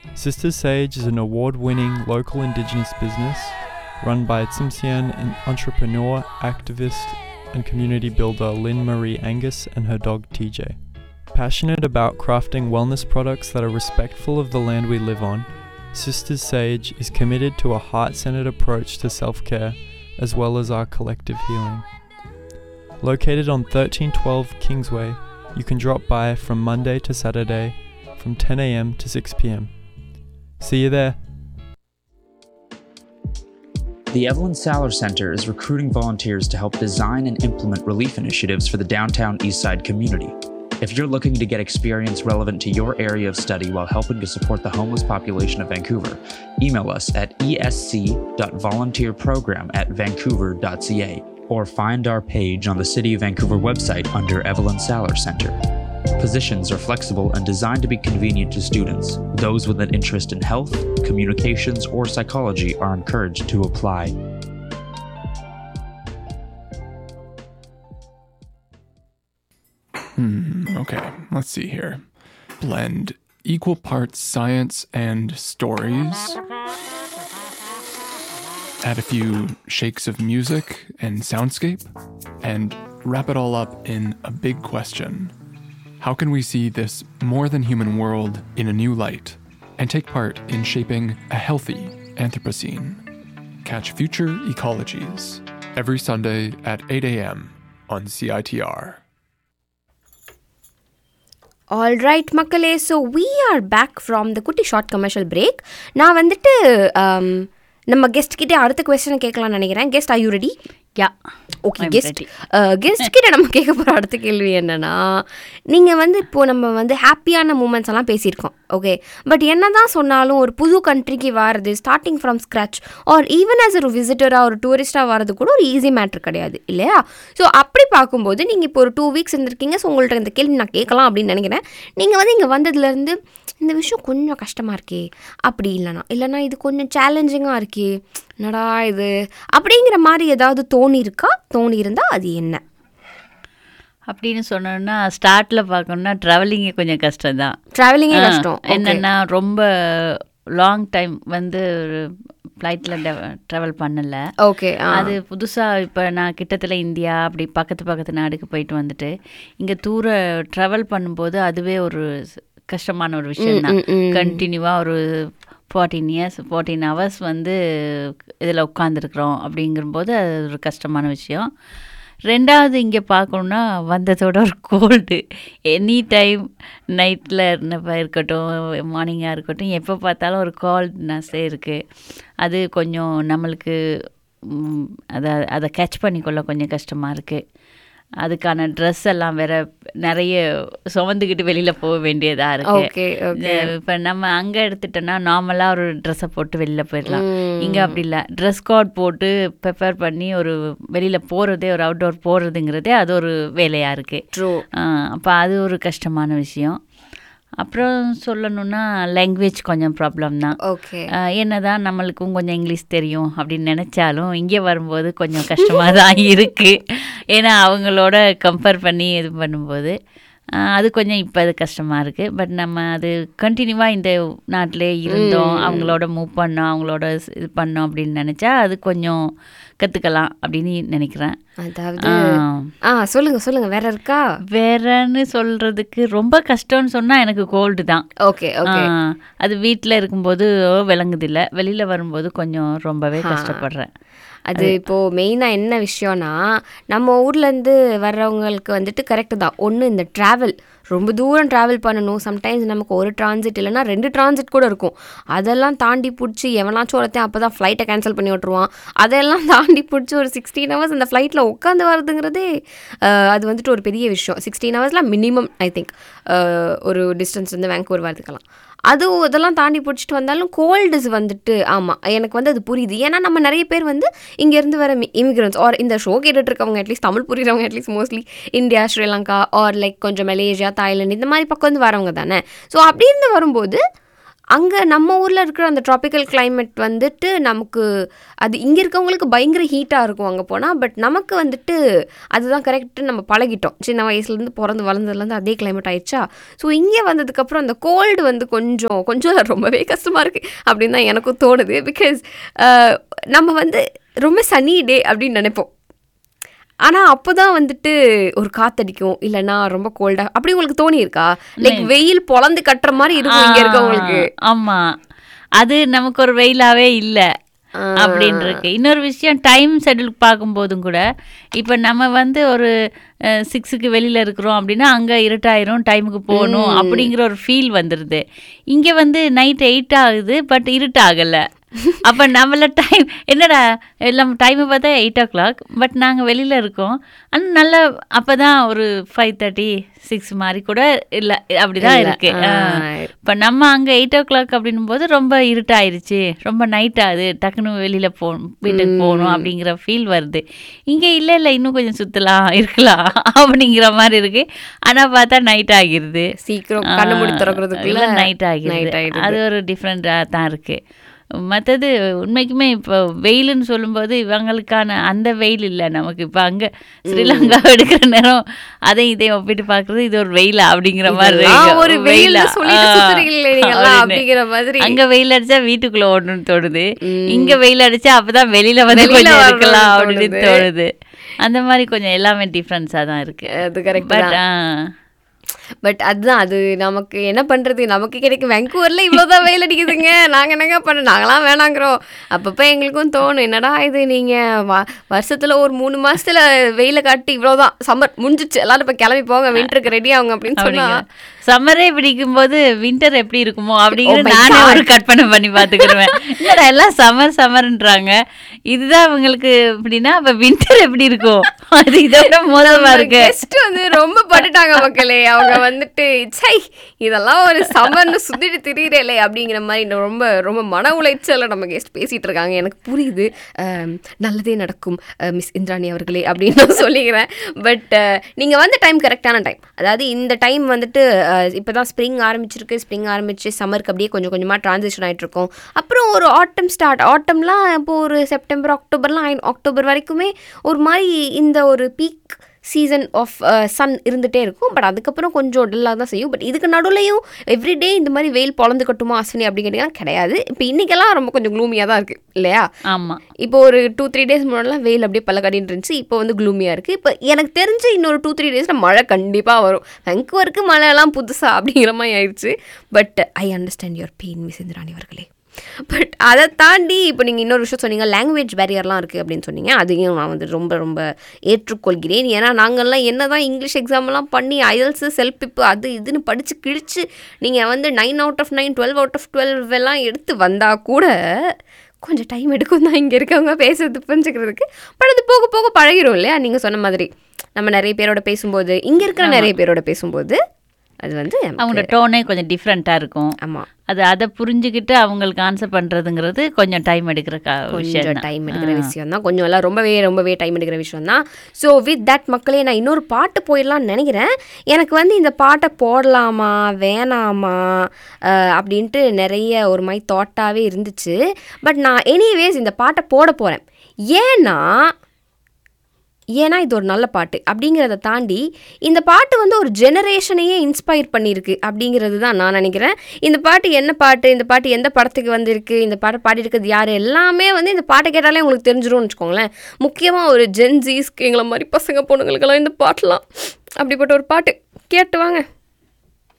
Sisters Sage is an award winning local Indigenous business run by Tsimshian an entrepreneur, activist, and community builder Lynn Marie Angus and her dog TJ. Passionate about crafting wellness products that are respectful of the land we live on, Sisters Sage is committed to a heart centered approach to self care as well as our collective healing. Located on 1312 Kingsway, you can drop by from Monday to Saturday from 10am to 6pm. See you there. The Evelyn Saller Center is recruiting volunteers to help design and implement relief initiatives for the downtown Eastside community. If you're looking to get experience relevant to your area of study while helping to support the homeless population of Vancouver, email us at esc.volunteerprogram at vancouver.ca or find our page on the City of Vancouver website under Evelyn Saller Center. Positions are flexible and designed to be convenient to students. Those with an interest in health, communications, or psychology are encouraged to apply. Hmm, okay, let's see here. Blend equal parts science and stories. Add a few shakes of music and soundscape, and wrap it all up in a big question. How can we see this more than human world in a new light and take part in shaping a healthy Anthropocene? Catch Future Ecologies every Sunday at 8 a.m. on CITR. All right மக்களே so we are back from the குட்டி short commercial break நான் வந்துட்டு um, நம்ம guest கிட்டே அடுத்த question கேட்கலாம்னு நினைக்கிறேன் guest are you ready yeah okay I'm guest ready. Guest கிட்ட நம்ம கேட்க போகிற அடுத்த கேள்வி என்னன்னா நீங்கள் வந்து இப்போ நம்ம வந்து ஹாப்பியான மூமெண்ட்ஸ் எல்லாம் பேசியிருக்கோம் ஓகே பட் என்ன தான் சொன்னாலும் ஒரு புது கண்ட்ரிக்கு வர்றது starting from scratch or even as ஒரு விசிட்டராக ஒரு டூரிஸ்ட்டாக வர்றது கூட ஒரு ஈஸி மேட்ரு கிடையாது இல்லையா ஸோ அப்படி பார்க்கும்போது நீங்கள் இப்போ ஒரு டூ வீக்ஸ் இருந்திருக்கீங்க ஸோ உங்கள்ட்ட இந்த கேள்வி நான் கேட்கலாம் அப்படின்னு நினைக்கிறேன் நீங்கள் வந்து இங்கே வந்ததுலேருந்து இந்த விஷயம் கொஞ்சம் கஷ்டமாக இருக்கே அப்படி இல்லைனா இல்லைனா இது கொஞ்சம் சேலஞ்சிங்காக இருக்கே என்னடா இது அப்படிங்கிற மாதிரி ஏதாவது தோணி இருக்கா தோணி இருந்தால் அது என்ன அப்படின்னு சொன்னோன்னா ஸ்டார்ட்டில் பார்க்கணுன்னா ட்ராவலிங்கே கொஞ்சம் கஷ்டம் தான் ட்ராவலிங்கே கஷ்டம் Okay. என்னென்னா ரொம்ப லாங் டைம் வந்து ஃப்ளைட்டில் ட்ராவல் பண்ணல ஓகே அது புதுசாக இப்போ நான் கிட்டத்தில் இந்தியா அப்படி பக்கத்து பக்கத்து நாடுக்கு போயிட்டு வந்துட்டு இங்கே தூர ட்ராவல் பண்ணும்போது அதுவே ஒரு ஸ்- கஷ்டமான ஒரு விஷயம் தான் கண்டினியூவாக ஒரு ஃபார்ட்டீன் இயர்ஸ் ஃபார்ட்டீன் ஹவர்ஸ் வந்து இதில் உட்காந்துருக்குறோம் அப்படிங்கும்போது அது ஒரு கஷ்டமான விஷயம் ரெண்டாவது இங்கே பார்க்கணுன்னா வந்ததோட ஒரு கோல்டு எனி டைம் நைட்டில் இருந்தப்ப இருக்கட்டும் மார்னிங்காக இருக்கட்டும் எப்போ பார்த்தாலும் ஒரு கோல்ட்னஸ்ஸே இருக்குது அது கொஞ்சம் நம்மளுக்கு ம், அதை அதை கேட்ச் பண்ணிக்கொள்ள கொஞ்சம் கஷ்டமாக இருக்குது அதுக்கான ட்ரெஸ் எல்லாம் வேற நிறைய சுமந்துக்கிட்டு வெளியில் போக வேண்டியதாக Okay, okay. இருக்கு இப்போ நம்ம அங்கே எடுத்துட்டோன்னா நார்மலாக ஒரு ட்ரெஸ்ஸை போட்டு வெளியில் போயிடலாம் இங்கே அப்படி இல்லை ட்ரெஸ் கோட் போட்டு ப்ரிப்பேர் பண்ணி ஒரு வெளியில் போகிறதே ஒரு அவுட்டோர் போகிறதுங்கிறதே அது ஒரு வேலையாக இருக்குது ட்ரூ அப்போ அது ஒரு கஷ்டமான விஷயம் அப்புறம் சொல்லணுன்னா லாங்குவேஜ் கொஞ்சம் ப்ராப்ளம் தான் ஓகே ஆஹ் என்னதான் நம்மளுக்கும் கொஞ்சம் இங்கிலீஷ் தெரியும் அப்படின்னு நினச்சாலும் இங்கே வரும்போது கொஞ்சம் கஷ்டமாக தான் இருக்குது ஏன்னா அவங்களோட கம்பேர் பண்ணி இது பண்ணும்போது ஆஹ் அது கொஞ்சம் இப்போ அது கஷ்டமாக இருக்குது பட் நம்ம அது கண்டினியூவாக இந்த நாட்டிலே இருந்தோம் அவங்களோட மூவ் பண்ணோம் அவங்களோட ஸ்- இது பண்ணோம் அப்படின்னு நினச்சா அது கொஞ்சம் கற்றுக்கலாம் அப்படின்னு நினைக்கிறேன் அதாவது ஆஹ் ஆ சொல்லுங்க சொல்லுங்க வேற இருக்கா வேறன்னு சொல்கிறதுக்கு ரொம்ப கஷ்டம்னு சொன்னால் எனக்கு கோல்டு தான் ஓகே ஓகே ஆ, அது வீட்டில் இருக்கும்போது விளங்குதில்ல வெளியில் வரும்போது கொஞ்சம் ரொம்பவே கஷ்டப்படுறேன் அது இப்போ மெயினாக என்ன விஷயம்னா நம்ம ஊர்லேருந்து வர்றவங்களுக்கு வந்துட்டு கரெக்டு தான் ஒன்று இந்த ட்ராவல் ரொம்ப தூரம் ட்ராவல் பண்ணணும் சம்டைம்ஸ் நமக்கு ஒரு டிரான்சிட் இல்லைன்னா ரெண்டு டிரான்சிட் கூட இருக்கும் அதெல்லாம் தாண்டி பிடிச்சி எவனாச்சும் ஒருத்தன் அப்போ தான் ஃப்ளைட்டை கேன்சல் பண்ணி விட்ருவான் அதெல்லாம் தாண்டி பிடிச்சி ஒரு சிக்ஸ்டீன் ஹவர்ஸ் அந்த ஃப்ளைட்டில் உட்காந்து வரதுங்கிறதே அஹ், அது வந்துட்டு ஒரு பெரிய விஷயம் சிக்ஸ்டீன் ஹவர்ஸ்லாம் மினிமம் ஐ திங்க் ஒரு டிஸ்டன்ஸ் வந்து வேங்கூர் வரதுக்கெல்லாம் அது இதெல்லாம் தாண்டி பிடிச்சிட்டு வந்தாலும் கோல்டுஸ் வந்துட்டு ஆமாம் எனக்கு வந்து அது புரியுது ஏன்னா நம்ம நிறைய பேர் வந்து இங்கேருந்து வர இமிகிரன்ஸ் ஆர் இந்த ஷோ கேட்டுட்டு இருக்கவங்க அட்லீஸ்ட் தமிழ் புரியுறவங்க at least mostly India Sri Lanka or like கொஞ்சம் மலேசியா தாய்லாந்து இந்த மாதிரி பக்கம் வந்து வரவங்க தானே ஸோ அப்படி இருந்து வரும்போது அங்கே நம்ம ஊரில் இருக்கிற அந்த ட்ராபிக்கல் climate வந்துட்டு நமக்கு அது இங்கே இருக்கவங்களுக்கு பயங்கர ஹீட்டாக இருக்கும் அங்கே போனால் பட் நமக்கு வந்துட்டு அதுதான் கரெக்டு நம்ம பழகிட்டோம் சின்ன வயசுலேருந்து பிறந்து வளர்ந்ததுலேருந்து அதே climate ஆயிடுச்சா ஸோ இங்கே வந்ததுக்கப்புறம் அந்த கோல்டு வந்து கொஞ்சம் கொஞ்சம் இல்ல, ரொம்பவே கஷ்டமாக இருக்குது அப்படின்னு தான் எனக்கும் தோணுது பிகாஸ் நம்ம வந்து ரொம்ப சனி டே அப்படின்னு நினைப்போம் ஆனால் அப்போ தான் வந்துட்டு ஒரு காத்தடிக்கும் இல்லைன்னா ரொம்ப கோல்டாக அப்படி உங்களுக்கு தோணி இருக்கா லைக் வெயில் பொழந்து கட்டுற மாதிரி இருக்கும் இங்கே இருக்கவங்களுக்கு ஆ, ஆமா அது நமக்கு ஒரு வெயிலாவே இல்ல அப்படின்னு இருக்கு இன்னொரு விஷயம் டைம் ஷெட்யூல் பார்க்கும்போதும் கூட இப்போ நம்ம வந்து ஒரு சிக்ஸுக்கு வெளியில் இருக்கிறோம் அப்படின்னா அங்கே இருட்டாயிரும் டைமுக்கு போகணும் அப்படிங்கிற ஒரு ஃபீல் வந்துடுது இங்கே வந்து நைட் எயிட் ஆகுது பட் இருட்டாகலை அப்போ நம்மள டைம் என்னடா எல்லாம் டைமை பார்த்தா எயிட் ஓ கிளாக் பட் நாங்கள் வெளியில் இருக்கோம் ஆனால் நல்ல அப்போ தான் ஒரு ஃபைவ் தேர்ட்டி சிக்ஸ் மாதிரி கூட இல்லை அப்படி தான் இருக்கு இப்போ நம்ம அங்கே எயிட் ஓ கிளாக் அப்படின்னும் போது ரொம்ப இருட்டாயிருச்சு ரொம்ப நைட் ஆகுது டக்குன்னு வெளியில் போகணும் வீட்டுக்கு போகணும் அப்படிங்கிற ஃபீல் வருது இங்கே இல்லை இல்லை இன்னும் கொஞ்சம் சுற்றலாம் இருக்கலாம் அப்படிங்கிற மாதிரி இருக்கு ஆனால் பார்த்தா நைட் ஆகிருது சீக்கிரம் கண்ணு மூடி திறக்கிறதுக்குள்ள நைட் ஆகிருது night ஆயிடுது. அது ஒரு டிஃப்ரெண்ட்டாக தான் இருக்கு மற்றது உண்மைக்குமே இப்போ வெயிலுன்னு சொல்லும்போது இவங்களுக்கான அந்த வெயில் இல்லை நமக்கு இப்போ அங்கே ஸ்ரீலங்கா எடுக்கிற நேரம் அதையும் இதையும் ஒப்பிட்டு பார்க்குறது இது ஒரு வெயிலா அப்படிங்கிற மாதிரி இதெல்லாம் இருக்கு. ஒரு வெயிலா? வெயில்னு சொல்லிட்டு ஆ, சுத்துறீங்களே நீங்கெல்லாம் அப்படின்னு. அப்படிங்கிற மாதிரி. அங்க வெயில் அடிச்சா வீட்டுக்குள்ள ஓடணும்னு தோணுது இங்க வெயில் அடிச்சா அப்பதான் வெளியில வந்து வெளியில கொஞ்சம் வரணும்னு இருக்கலாம் அப்படின்னு தோணுது. தோணுது அந்த மாதிரி கொஞ்சம் எல்லாமே டிஃப்ரென்ஸாக தான் இருக்கு அது கரெக்ட் பட் தான் பட் அதுதான் அது நமக்கு என்ன பண்றது நமக்கு கிடைக்கும் வெங்கூர்ல இவ்வளவுதான் வெயில் அடிக்குதுங்க நாங்க என்னங்க பண்ண நாங்களாம் வேணாங்கிறோம் அப்பப்போ எங்களுக்கும் தோணும் என்னடா இது நீங்க வ- வருஷத்துல ஒரு மூணு மாசத்துல வெயில காட்டி இவ்வளவுதான் சம்மர் முடிஞ்சிச்சு எல்லாரும் இப்ப கிளம்பி போங்க வின்டருக்கு ரெடி ஆகுங்க அப்படின்னு சொன்னா சம்மரே பிடிக்கும் போது வின்டர் எப்படி இருக்குமோ அப்படிங்கிற Oh my நானே God. ஒரு கற்பனை பண்ணி பார்த்துக்கிடுவேன் இல்லடா எல்லாம் சம்மர் சம்மர்ன்றாங்க இதுதான் இவங்களுக்கு அப்படின்னா அப்ப வின்டர் எப்படி இருக்கும் அது இதோட மோதமா இருக்கு கெஸ்ட் வந்து ரொம்ப பட்டுட்டாங்க மக்களே அவங்க வந்துட்டு சை இதெல்லாம் ஒரு சம்மர்னு சுத்திட்டு திரியிறேலே அப்படிங்கிற மாதிரி இந்த ரொம்ப ரொம்ப மன உளைச்சல நம்ம கெஸ்ட் பேசிட்டு இருக்காங்க எனக்கு புரியுது அம், நல்லதே நடக்கும் மிஸ் இந்திராணி அவர்களே அப்படின்னு நான் சொல்லிக்கிறேன் பட் நீங்க வந்த டைம் கரெக்டான டைம் அதாவது இந்த டைம் வந்துட்டு அஹ், இப்பதான் ஸ்ப்ரிங் ஆரம்பிச்சிருக்கு ஸ்ப்ரிங் ஆரம்பிச்சு சம்மருக்கு அப்படியே கொஞ்சம் கொஞ்சமா டிரான்சிஷன் ஆயிட்டு இருக்கும் அப்புறம் ஒரு ஆட்டம் ஸ்டார்ட் ஆட்டம்லாம் இப்போ ஒரு செப்டம்பர் அக்டோபர்லாம் ஆயிடும் அக்டோபர் வரைக்குமே ஒரு மாதிரி இந்த ஒரு பீக் சீசன் ஆஃப் சன் இருந்துகிட்டே இருக்கும் பட் அதுக்கப்புறம் கொஞ்சம் டல்லாக தான் செய்யும் பட் இதுக்கு நடுவுலையும் எவ்ரிடே இந்த மாதிரி வெயில் பொழந்து கட்டுமா அஸ்வினி அப்படி கேட்டிங்கன்னா கிடையாது இப்போ இன்றைக்கெல்லாம் ரொம்ப கொஞ்சம் க்ளூமியாக தான் இருக்குது இல்லையா ஆமா இப்போ ஒரு டூ த்ரீ டேஸ் முன்னாடிலாம் வெயில் அப்படியே பல்ல கட்டின்னு இருந்துச்சு இப்போ வந்து க்ளூமியாக இருக்குது இப்போ எனக்கு தெரிஞ்சு இன்னொரு டூ த்ரீ டேஸில் மழை கண்டிப்பாக வரும் வெங்குவருக்கு மழையெல்லாம் புதுசா அப்படிங்கிற மாதிரி ஆயிடுச்சு but I understand your pain miss Indrani அவர்களே பட் அதை தாண்டி இப்போ நீங்கள் இன்னொரு விஷயம் சொன்னீங்க லாங்குவேஜ் பேரியர்லாம் இருக்குது அப்படின்னு சொன்னீங்க அதையும் நான் வந்து ரொம்ப ரொம்ப ஏற்றுக்கொள்கிறேன் ஏன்னா நாங்கள்லாம் என்ன தான் இங்கிலீஷ் எக்ஸாம்லாம் பண்ணி ஐஎல்ஸு செல்பிப்பு அது இதுன்னு படித்து கிழிச்சு நீங்கள் வந்து nine out of nine twelve out of twelve எல்லாம் எடுத்து வந்தால் கூட கொஞ்சம் டைம் எடுக்கும் தான் இங்கே இருக்கவங்க பேசுறது புரிஞ்சுக்கிறதுக்கு பட் அது போக போக பழகிரும் இல்லையா நீங்கள் சொன்ன மாதிரி நம்ம நிறைய பேரோட பேசும்போது இங்கே இருக்கிற நிறைய பேரோட பேசும்போது அது வந்து அவங்களோட டோனே கொஞ்சம் டிஃப்ரெண்ட்டாக இருக்கும் ஆமாம் அது அதை புரிஞ்சுக்கிட்டு அவங்களுக்கு ஆன்சர் பண்ணுறதுங்கிறது கொஞ்சம் டைம் எடுக்கிற கா விஷயம் கொஞ்சம் தான். டைம் எடுக்கிற விஷயம் தான் கொஞ்சம் எல்லாம் ரொம்பவே ரொம்பவே டைம் எடுக்கிற விஷயம் தான் ஸோ வித் தட் மக்களே நான் இன்னொரு பாட்டு போயிடலாம்னு நினைக்கிறேன் எனக்கு வந்து இந்த பாட்டை போடலாமா வேணாமா அஹ், அப்படின்ட்டு நிறைய ஒரு மாதிரி தாட்டாகவே இருந்துச்சு பட் நான் எனிவேஸ் இந்த பாட்டை போட போகிறேன் ஏன்னா ஏன்னா இது ஒரு நல்ல பாட்டு அப்படிங்கிறத தாண்டி இந்த பாட்டு வந்து ஒரு ஜெனரேஷனையே இன்ஸ்பயர் பண்ணியிருக்கு அப்படிங்கிறது தான் நான் நினைக்கிறேன் இந்த பாட்டு என்ன பாட்டு இந்த பாட்டு எந்த படத்துக்கு வந்திருக்கு இந்த பாட்டை பாடியிருக்கிறது யார் எல்லாமே வந்து இந்த பாட்டை கேட்டாலே உங்களுக்கு தெரிஞ்சிரும்னு வச்சுக்கோங்களேன் முக்கியமாக ஒரு ஜென்ஜீஸ்க்கு எங்களை மாதிரி பசங்க பொண்ணுங்களுக்கெல்லாம் இந்த பாட்டெலாம் அப்படிப்பட்ட ஒரு பாட்டு கேட்டு வாங்க